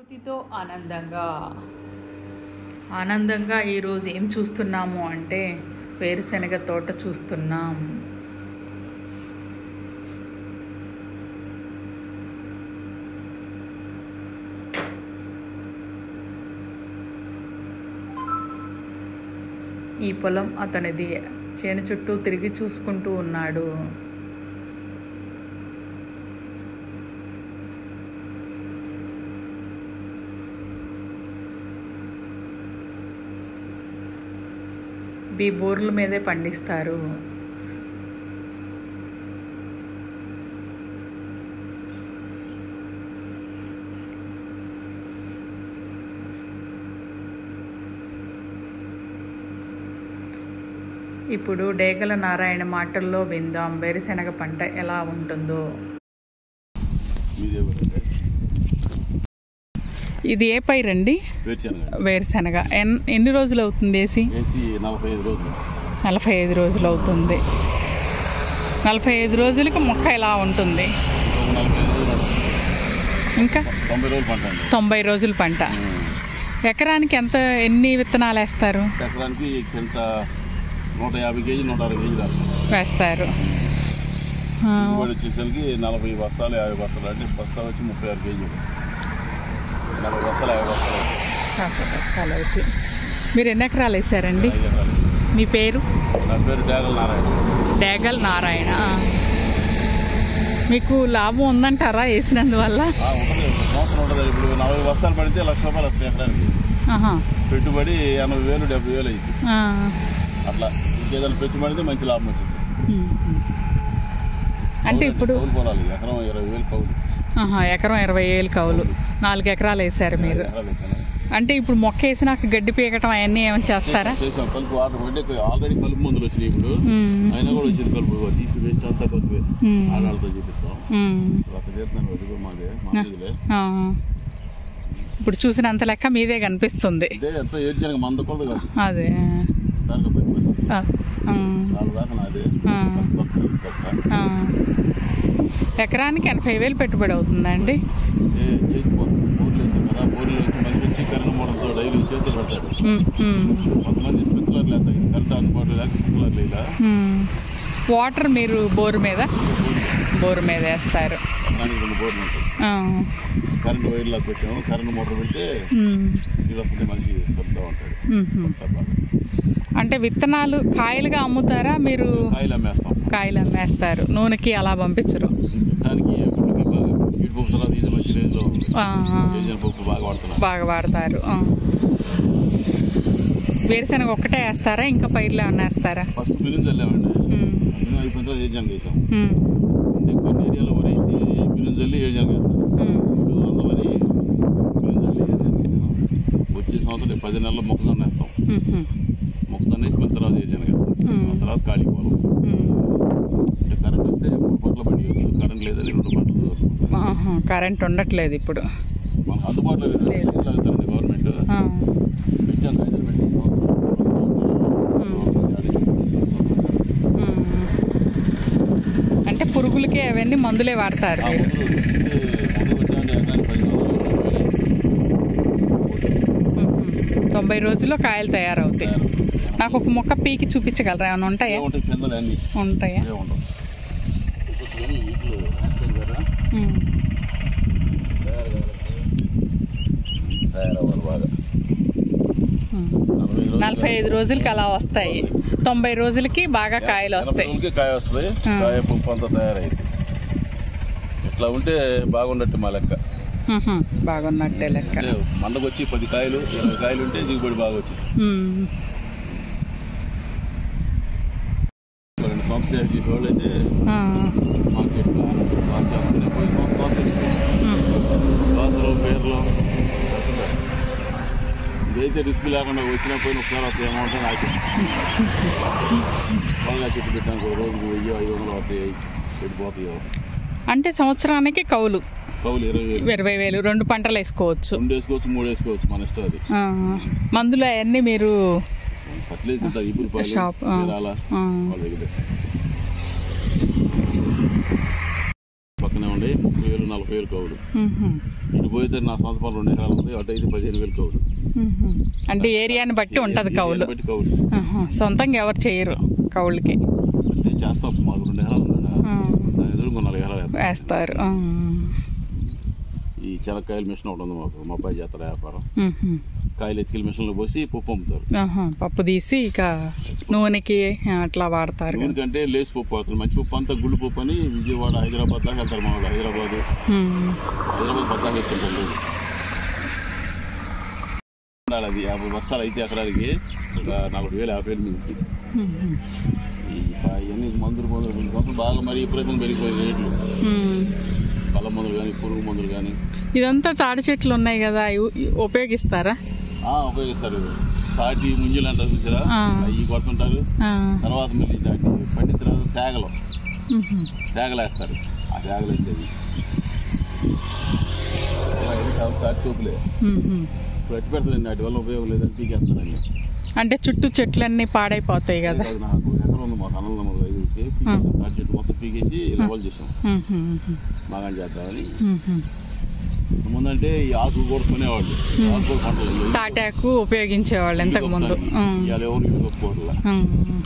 ప్రకృతితో ఆనందంగా ఆనందంగా ఈరోజు ఏం చూస్తున్నాము అంటే వేరుశనగ తోట చూస్తున్నాం ఈ పొలం అతనిది చేను చుట్టూ తిరిగి చూసుకుంటూ ఉన్నాడు ఇవి బోర్ల మీదే పండిస్తారు ఇప్పుడు డేగల నారాయణ మాటల్లో విందాం వేరుశెనగ పంట ఎలా ఉంటుందో మీదే ఊరండి? ఇది ఏ పైరండి వేరుశనగ వేరుశెనగ ఎన్ ఎన్ని రోజులు అవుతుంది వేసి వేసి నలభై ఐదు రోజులు నలభై ఐదు రోజులు అవుతుంది నలభై ఐదు రోజులకి మొక్క ఇలా ఉంటుంది ఒక నలభై ఐదు రోజులు ఇంకా తొంభై రోజులు పంట అండి తొంభై రోజుల పంట ఎకరానికి ఎంత ఎన్ని విత్తనాలు వేస్తారు ఎకరానికి కింద నూట యాభై కేజీ నూట అరవై కేజీ రాస్తాం వేస్తారు ఆ, దిగుబడి వచ్చేసరికి నలభై బస్తాలు యాభై బస్తాలు అంటే బస్తా వచ్చి ముప్పై ఆరు కేజీలు నలభై బస్తాలు యాభై బస్తాలు అవుతాయి. కాఫీ బస్తాలు అవుతాయి మీరు ఎన్ని ఎకరాలు వేసారండి ఐదు ఎకరాలు మీ పేరు నా పేరు డ్యాగల్ నారాయణ డేగల్ నారాయణ ఆ. మీకు లాభం ఉందంటారా వేసినందువల్ల ఆ, ఉంటుంది సంవత్సరం ఉంటుంది ఇప్పుడు నలభై బస్తాలు పడితే లక్ష రూపాయలు వస్తాయి ఎకరానికి ఆహా. పెట్టుబడి ఎనభై వేలు డెబ్బై వేలు అయింది ఆ. అట్లా ఇంకేదైనా పెట్టుబడితే మంచి లాభం వచ్చింది ఉమ్. అంటే ఇప్పుడు కౌలు పొలాలు ఎకరం ఇరవై వేలు కౌలు ఆహా, ఎకరం ఇరవై ఏళ్ళు కౌలు నాలుగు ఎకరాలు వేసారు మీరు ఎకరాలు వేసాను అంటే ఇప్పుడు మొక్క వేసినాక గడ్డి పీకటం అవన్నీ ఏమైనా చేస్తారా చేసాం కలుపు వాటర్ అంటే ఆల్రెడీ కలుపు మందులు వచ్చినాయి ఇప్పుడు ఉమ్. అయినా కూడా వచ్చింది కలుపు తీసి వేస్ట్ అంతా కలుపు ఉమ్. ఆడాలతో చూపిస్తాం ఉమ్. ఒక చేస్తున్నాను వదిలి మాదే మాదిలే ఆ. ఇప్పుడు చూసినంత లెక్క మీదే కనిపిస్తుంది అంటే ఎంత ఏడ్చాను మంద కొలదు కాదు అదే దానికి పది పది ఆ. ఉమ్. నాలుగు దాకా నాదే ఆ. పక్క పక్క ఆ. ఎకరానికి ఎనభై వేలు పెట్టుబడి అవుతుందండి ఏ చేసిపోతుంది బోర్లు వేసాం కదా బోర్లు వచ్చి మళ్ళీ వచ్చి కరెంట్ మోడల్తో డైలీ చేతులు పెడతాడు ఉమ్, ఉమ్, కొంతమంది స్ప్రింక్లర్లు వేస్తాయి కరెంట్ అందుబాటులో లేక స్ప్రింక్లర్లు ఇలా ఉమ్. వాటర్ మీరు బోరు మీద బోరు మీద వేస్తారు దానికి రెండు బోర్లు ఉంటాయి ఆ. కరెంట్ వైర్లోకి వచ్చాము కరెంట్ మోటార్ పెడితే ఉమ్, నీళ్ళు వస్తుంది మనిషి సర్దుతూ ఉంటాడు ఉమ్హు. తప్ప అంటే విత్తనాలు కాయలుగా అమ్ముతారా మీరు కాయలు అమ్మేస్తాం కాయలు అమ్మేస్తారు నూనెకి అలా పంపించరు దానికి ఇప్పటికి బాగా ఇటు పప్పు తర్వాత ఇది వచ్చి రేంజ్లో ఆ, ఆ. వేసిన పప్పు బాగా వాడుతున్నాం బాగా వాడతారు ఆ. వేరుశనగ ఒక్కటే వేస్తారా ఇంకా పైర్లు ఏమన్నా వేస్తారా ఫస్ట్ మినుము చల్లామండి ఉమ్, మినుము అయిపోయిన తర్వాత ఏజాంగ్ వేసాం ఉమ్, అంటే కొన్ని ఏరియాలో వరేసి మినుము చల్లి ఏజాంగ్ వేస్తాం ఉమ్. ఇప్పుడు వంద వరి మినుము చల్లి ఏజాంగ్ వేసాం వచ్చే సంవత్సరం పది నెలల్లో మొక్కజొన్న వేస్తాం ఉమ్హు. మొక్కజొన్న వేసి మళ్ళీ తర్వాత ఏజాంగ్ వేస్తాం ఉమ్. ఆ తర్వాత ఖాళీ పోలం ఉమ్. అంటే కరెంట్ వస్తే మూడు పంటలు పండియచ్చు కరెంట్ లేదని రెండు పంటలు ఆహా, కరెంట్ ఉండట్లేదు ఇప్పుడు మనకు అందుబాటులో లేదు లేదు. ఇట్లా అవుతారండి గవర్నమెంట్ ఆ. పెట్టాం కాగితాలు పెట్టి ఉమ్. అంటే పురుగులకి అవన్నీ మందులే వాడతారు ఆ మీరు మందులు మందు పెట్టామంటే ఎకరానికి పది ఉమ్హు. తొంభై రోజుల్లో కాయలు తయారవుతాయి నాకు ఒక మొక్క పీకి చూపించగలరా ఏమైనా ఉంటాయా ఉంటాయి కిందలు అన్ని ఉంటాయా ఏ ఉండవు ఇప్పుడు ఇట్లు యాక్షన్ కదా ఉమ్. తయారవ్వాలి బాగా ఉమ్. నలభై రోజులు నలభై ఐదు రోజులకి అలా వస్తాయి తొంభై రోజులకి బాగా కాయలు ఎనభై వస్తాయి రోజులకి కాయ వస్తుంది ఆ. కాయ పప్పు అంతా తయారైంది ఇట్లా ఉంటే బాగుండట్టు మా లెక్క ఉహు, బాగున్నట్టే లెక్క అంటే మండకు వచ్చి పది కాయలు ఇరవై కాయలు ఉంటే దిగుబడి బాగా వచ్చింది ఉమ్. రెండు సంవత్సరాలు చేసే వాళ్ళు అయితే ఆ. మార్కెట్ బాగా చేస్తున్నాయి పోయి సంవత్సరాలు ఉమ్. క్లాసులో పేర్లు ఇదైతే రిస్క్ లేకుండా వచ్చినా పోయిన ఒకసారి వస్తాయి ఏమంటే నాకు బాగా చెట్టు పెట్టాను ఒక రోజుకు వెయ్యి ఐదు వందలు అవుతాయి పెట్టిపోతాయో అంటే సంవత్సరానికి కౌలు కౌలు ఇరవై వేలు ఇరవై వేలు రెండు పంటలు వేసుకోవచ్చు రెండు వేసుకోవచ్చు మూడు వేసుకోవచ్చు మన ఇష్టం అది ఆ. మందులు అవన్నీ మీరు పట్లేసి ఉంటుంది ఇప్పుడు పాలు షాప్, ఆ. చీరాల ఆ. వాళ్ళ దగ్గర తెస్తాం. పక్కనే ఉండి ముప్పై వేలు నలభై వేలు వేలు కౌలు మ్మ్హ. ఇటు పోయితే నా సొంత పొలం రెండు ఎకరాలు ఉంది అటు అయితే పదిహేను వేలు కౌలు మ్మ్హ. అంటే ఏరియాని బట్టి ఉంటుంది కౌలు ఏరియాని బట్టి కౌలు ఆహా. సొంతంగా ఎవరు చేయరు కౌలుకి నేను చేస్తాం మాకు రెండు ఎకరాలు ఉంది ఆ, దాని ఎదురు ఇంకో నాలుగు ఎకరాలు వేస్తాం. వేస్తారు ఆ. ఈ చెనక్కాయల మిషన్ ఒకటి ఉంది మాకు మా అబ్బాయి చేస్తారు వ్యాపారం మ్మ్హ. కాయలు ఎత్తుకెళ్ళి మిషన్లో పోసి పప్పు అమ్ముతారు ఆహా. పప్పు తీసి ఇక నూనెకి అట్లా వాడతారు కదా ఎందుకంటే లేస్ పప్పు అవుతుంది మంచి పప్పు అంతా గుళ్ళు పప్పు అని విజయవాడ హైదరాబాద్ దాకా వెళ్తారు మా వాళ్ళు హైదరాబాద్ మ్మ్. హైదరాబాద్ పద్దాకా ఎత్తుంటారు ఉండాలి అది యాభై బస్తాలు అయితే ఎకరానికి ఒక నలభై వేలు యాభై వేలు మిగులుతుంది మ్మ్. ఈ ప- ఇవన్నీ మందులు మందులు కొన్ని సంవత్సరాలు బాగా మరీ విపరీతంగా పెరిగిపోయిన రేట్లు మ్మ్. కళ్ళ మందులు కానీ పురుగు మందులు కానీ ఇదంతా తాడి చెట్లు ఉన్నాయి కదా ఇవి- ఇవి ఉపయోగిస్తారా ఉపయోగిస్తారు తాటి ముంజులు అంటారు చూసారా ఆ. అవి కొడుతుంటారు ఆ. తర్వాత మళ్ళీ దాటి పండిన తర్వాత తేగలు మ్మ్హ. తేగలు వేస్తారు ఆ తేగలు వేసేది తాటి తోపులే మ్మ్హ. ఇప్పుడు అట్టి పెడతారండి వాటి వల్ల ఉపయోగం లేదని పీకేస్తారండి అంటే చుట్టూ చెట్లన్నీ పాడైపోతాయి కదా అది నాకు ఎకరం ఉంది మాకు అన్నలు నమ్మదు ఐదుకి పీకేసాం తాటి చెట్టు మొత్తం పీకేసి లెవెల్ చేసాం మ్మ్హ. బాగా చేద్దామని మ్మ్హ. ముందంటే ఈ ఆకు కూడా కొనేవాళ్ళు ఆకు కూడా పంటలు లేవు. తాటాకు ఉపయోగించేవాళ్ళు ఇంతకు ముందు మ్మ్. ఇవాళ ఎవరు ఇల్లు కప్పుకోవట్లా మ్మ్.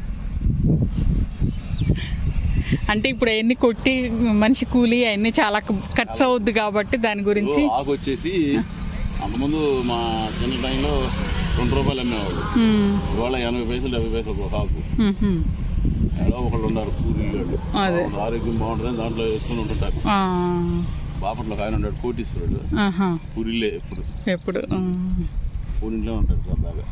అంటే ఇప్పుడు అవన్నీ కొట్టి మనిషి కూలి అవన్నీ చాలా ఖర్చు అవుద్ది కాబట్టి దాని గురించి ఆకు వచ్చేసి అంతకుముందు మా చిన్న టైంలో రెండు రూపాయలు అమ్మేవాళ్ళు మ్మ్. ఇవాళ ఎనభై పైసలు డెబ్బై పైసలు ఒక ఆకు మ్మ్హ. ఏదో ఒకళ్ళు ఉన్నారు కూలీలు అదే. వాళ్ళు ఆరోగ్యం బాగుంటుందని దాంట్లో వేసుకుని ఉంటుంటారు ఆ. బాపట్ల ఒక ఆయన ఉన్నాడు కోటీశ్వరుడు ఆహా. పూరిల్లే ఎప్పుడు ఎప్పుడు మ్మ్. పూరింట్లో ఉంటాడు సరదాగా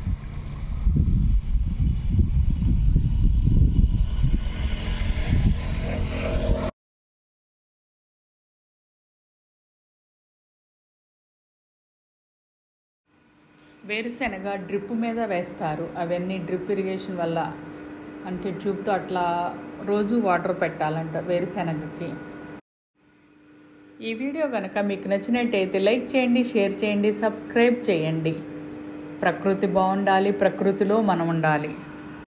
వేరుశెనగ డ్రిప్ మీద వేస్తారు అవన్నీ డ్రిప్ ఇరిగేషన్ వల్ల అంటే ట్యూబ్తో అట్లా రోజు వాటర్ పెట్టాలంట వేరుశెనగకి ఈ వీడియో కనుక మీకు నచ్చినట్టయితే లైక్ చేయండి షేర్ చేయండి సబ్స్క్రైబ్ చేయండి ప్రకృతి బాగుండాలి ప్రకృతిలో మనం ఉండాలి